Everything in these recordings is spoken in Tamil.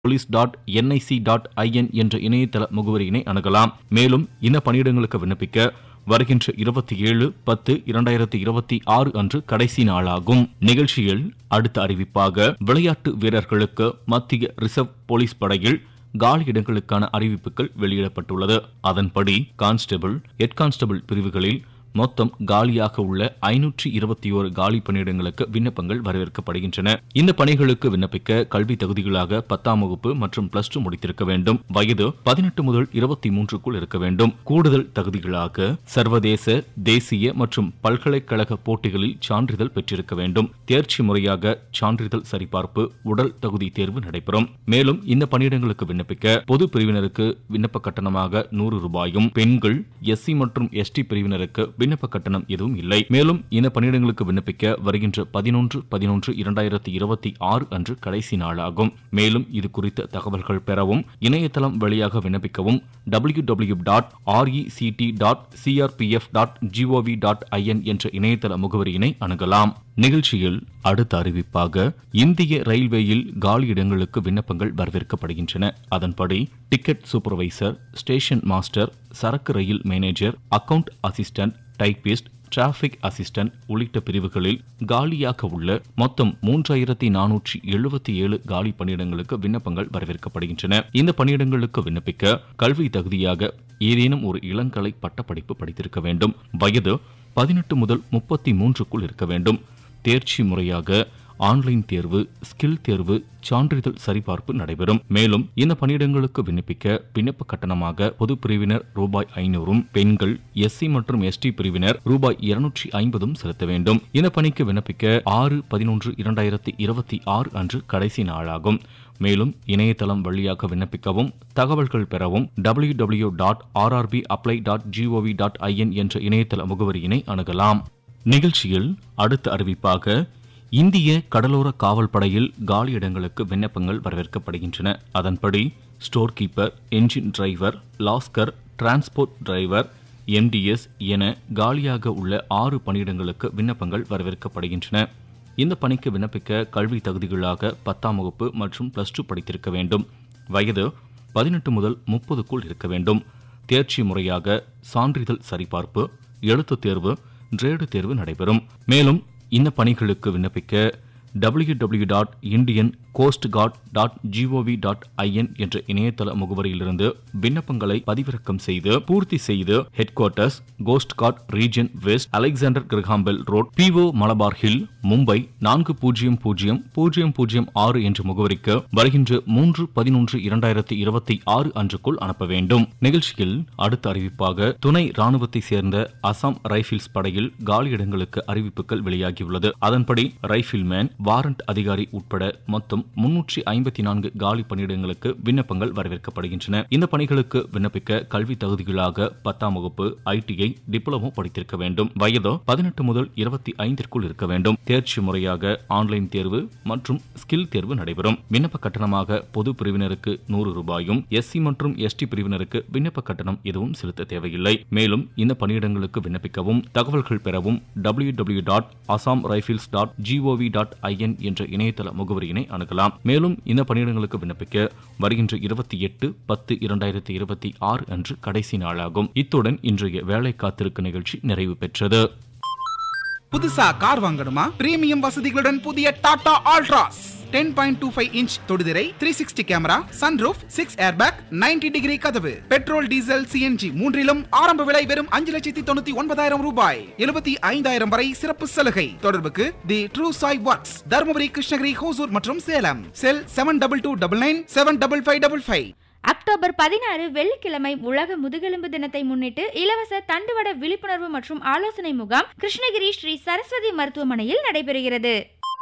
police dot NIC dot IN என்ற இணையதள முகவரியினை அணுகலாம் மேலும் இந்த பணியிடங்களுக்கு விண்ணப்பிக்க வருகின்ற இருபத்தி ஏழு பத்து இரண்டாயிரத்தி இருபத்தி ஆறு அன்று கடைசி நாளாகும் நிகழ்ச்சியில் அடுத்த அறிவிப்பாக விளையாட்டு வீரர்களுக்கு மத்திய ரிசர்வ் போலீஸ் படையில் காலி இடங்களுக்கான அறிவிப்புகள் வெளியிடப்பட்டுள்ளது அதன்படி கான்ஸ்டபிள் ஹெட் கான்ஸ்டபிள் பிரிவுகளில் மொத்தம் காலியாக உள்ள ஐநூற்றி இருபத்தி ஓரு காலி பணியிடங்களுக்கு விண்ணப்பங்கள் வரவேற்கப்படுகின்றன இந்த பணிகளுக்கு விண்ணப்பிக்க கல்வி தகுதிகளாக பத்தாம் வகுப்பு மற்றும் பிளஸ் டூ முடித்திருக்க வேண்டும் வயது பதினெட்டு முதல் இருபத்தி மூன்றுக்குள் இருக்க வேண்டும் கூடுதல் தகுதிகளாக சர்வதேச தேசிய மற்றும் பல்கலைக்கழக போட்டிகளில் சான்றிதழ் பெற்றிருக்க வேண்டும் தேர்ச்சி முறையாக சான்றிதழ் சரிபார்ப்பு உடல் தகுதி தேர்வு நடைபெறும் மேலும் இந்த பணியிடங்களுக்கு விண்ணப்பிக்க பொது பிரிவினருக்கு விண்ணப்ப கட்டணமாக நூறு ரூபாயும் பெண்கள் எஸ்சி மற்றும் எஸ்டி பிரிவினருக்கு விண்ணப்ப கட்டணம் எதுவும் இல்லை மேலும் இந்த பணியிடங்களுக்கு விண்ணப்பிக்க வருகின்ற பதினொன்று பதினொன்று இரண்டாயிரத்தி இருபத்தி ஆறு அன்று கடைசி நாளாகும் மேலும் இது குறித்த தகவல்கள் பெறவும் இணையதளம் வழியாக விண்ணப்பிக்கவும் W W dot RECT dot CRPF dot gov dot IN என்ற இணையதள முகவரியினை அணுகலாம் நிகழ்ச்சியில் அடுத்த அறிவிப்பாக இந்திய ரயில்வேயில் காலி இடங்களுக்கு விண்ணப்பங்கள் வரவேற்கப்படுகின்றன அதன்படி டிக்கெட் சூப்பர்வைசர் ஸ்டேஷன் மாஸ்டர் சரக்கு ரயில் manager account assistant typist traffic assistant உள்ளிட்ட பிரிவுகளில் காலியாக உள்ள மொத்தம் மூன்றாயிரத்தி நானூற்றி எழுபத்தி ஏழு காலி பணியிடங்களுக்கு விண்ணப்பங்கள் வரவேற்கப்படுகின்றன இந்த பணியிடங்களுக்கு விண்ணப்பிக்க கல்வி தகுதியாக ஏதேனும் ஒரு இளங்கலை பட்டப்படிப்பு படித்திருக்க வேண்டும் வயது பதினெட்டு முதல் முப்பத்தி மூன்றுக்குள் இருக்க வேண்டும் தேர்ச்சி முறையாக ஆன்லைன் தேர்வு ஸ்கில் தேர்வு சான்றிதழ் சரிபார்ப்பு நடைபெறும் மேலும் இந்த பணியிடங்களுக்கு விண்ணப்பிக்க விண்ணப்ப கட்டணமாக பொது பிரிவினர் ரூபாய் ஐநூறும் பெண்கள் எஸ்சி மற்றும் எஸ்டி பிரிவினர் ரூபாய் இருநூற்றி ஐம்பதும் செலுத்த வேண்டும் இந்த பணிக்கு விண்ணப்பிக்க ஆறு பதினொன்று இரண்டாயிரத்தி இருபத்தி ஆறு அன்று கடைசி நாளாகும் மேலும் இணையதளம் வழியாக விண்ணப்பிக்கவும் தகவல்கள் பெறவும் W W dot RRB apply dot gov dot IN என்ற இணையதள முகவரியினை அணுகலாம் நிகழ்ச்சியில் அடுத்த அறிவிப்பாக இந்திய கடலோர காவல் படையில் காலி இடங்களுக்கு விண்ணப்பங்கள் வரவேற்கப்படுகின்றன அதன்படி ஸ்டோர் கீப்பர் என்ஜின் டிரைவர் லாஸ்கர் டிரான்ஸ்போர்ட் டிரைவர் எம்டிஎஸ் என காலியாக உள்ள ஆறு பணியிடங்களுக்கு விண்ணப்பங்கள் வரவேற்கப்படுகின்றன இந்த பணிக்கு விண்ணப்பிக்க கல்வி தகுதிகளாக பத்தாம் வகுப்பு மற்றும் பிளஸ் டூ படித்திருக்க வேண்டும் வயது பதினெட்டு முதல் முப்பதுக்குள் இருக்க வேண்டும் தேர்ச்சி முறையாக சான்றிதழ் சரிபார்ப்பு எழுத்துத் தேர்வு கிரேடு தேர்வு நடைபெறும் மேலும் இந்த பணிகளுக்கு விண்ணப்பிக்க W W dot Indian coast guard dot gov dot IN என்ற இணையதள முகவரியிலிருந்து விண்ணப்பங்களை பதிவிறக்கம் செய்து பூர்த்தி செய்து headquarters coast guard region west Alexander Graham Bell road PO Malabar hill Mumbai நான்கு பூஜ்ஜியம் பூஜ்ஜியம் பூஜ்ஜியம் பூஜ்ஜியம் ஆறு என்ற முகவரிக்கு வருகின்ற மூன்று பதினொன்று இரண்டாயிரத்தி இருபத்தி ஆறு அன்றுக்குள் அனுப்ப வேண்டும் நிகழ்ச்சியில் அடுத்த அறிவிப்பாக துணை ராணுவத்தை சேர்ந்த அசாம் ரைபிள்ஸ் படையில் காலியிடங்களுக்கு அறிவிப்புகள் வெளியாகியுள்ளது அதன்படி ரைபிள்மேன் வாரண்ட் அதிகாரி உட்பட மொத்தம் முன்னூற்றி ஐம்பத்தி நான்கு காலி பணியிடங்களுக்கு விண்ணப்பங்கள் வரவேற்கப்படுகின்றன இந்த பணிகளுக்கு விண்ணப்பிக்க கல்வி தகுதிகளாக பத்தாம் வகுப்பு ஐடிஐ டிப்ளமோ படித்திருக்க வேண்டும் வயது பதினெட்டு முதல் இருபத்தி ஐந்திற்குள் இருக்க வேண்டும் தேர்ச்சி முறையாக ஆன்லைன் தேர்வு மற்றும் ஸ்கில் தேர்வு நடைபெறும் விண்ணப்ப கட்டணமாக பொது பிரிவினருக்கு நூறு ரூபாயும் எஸ்சி மற்றும் எஸ்டி பிரிவினருக்கு விண்ணப்ப கட்டணம் எதுவும் செலுத்த தேவையில்லை மேலும் இந்த பணியிடங்களுக்கு விண்ணப்பிக்கவும் தகவல்கள் பெறவும் W W dot Assam rifles dot gov dot IN என்ற இணையதள முகவரியினை அணுகலாம் மேலும் இந்த பணியிடங்களுக்கு விண்ணப்பிக்க வருகின்ற இருபத்தி எட்டு பத்து இரண்டாயிரத்தி இருபத்தி ஆறு அன்று கடைசி நாளாகும் இத்துடன் இன்றைய வேலை காத்திருக்க நிகழ்ச்சி நிறைவு பெற்றது புதுசா கார் வாங்கணுமா பிரீமியம் வசதிகளுடன் புதிய Tata Altroz ten point two five inch தொடுதிரை three sixty camera sunroof six airbag 90 degree கதவு பெட்ரோல் டீசல் சிஎன்ஜி மூன்றிலும் ஆரம்ப விலை வெறும் அஞ்சு லட்சத்தி தொண்ணூத்தி ஒன்பதாயிரம் ரூபாய் எழுபத்தி ஐந்தாயிரம் வரை சிறப்பு சலுகை தொடர்புக்கு the true Sai works Dharmapuri Krishnagiri Hosur மற்றும் Salem cell seven double two double nine seven double five double five October பதினாறு வெள்ளிக்கிழமை உலக முதுகெலும்பு தினத்தை முன்னிட்டு இலவச தண்டுவட விழிப்புணர்வு மற்றும் ஆலோசனை முகாம் கிருஷ்ணகிரி ஸ்ரீ சரஸ்வதி மருத்துவமனையில் நடைபெறுகிறது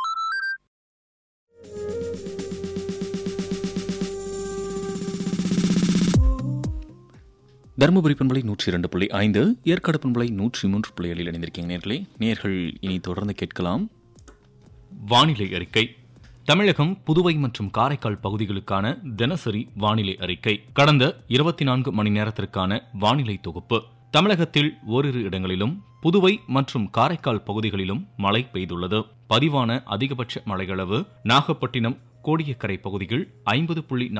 தருமபுரி பண்பலை நூற்றி இரண்டு புள்ளி ஐந்து ஏற்காடு பண்பலை நூற்றி மூன்று புள்ளி ஏழில் இணைந்திருக்கீங்க நேர்களே நேர்கள் இனி தொடர்ந்து கேட்கலாம் வானிலை அறிக்கை தமிழகம் புதுவை மற்றும் காரைக்கால் பகுதிகளுக்கான தினசரி வானிலை அறிக்கை கடந்த இருபத்தி நான்கு மணி நேரத்திற்கான வானிலை தொகுப்பு தமிழகத்தில் ஓரிரு இடங்களிலும் புதுவை மற்றும் காரைக்கால் பகுதிகளிலும் மழை பெய்துள்ளது பதிவான அதிகபட்ச மழையளவு நாகப்பட்டினம் கோடியக்கரை பகுதியில் ஐம்பது புள்ளி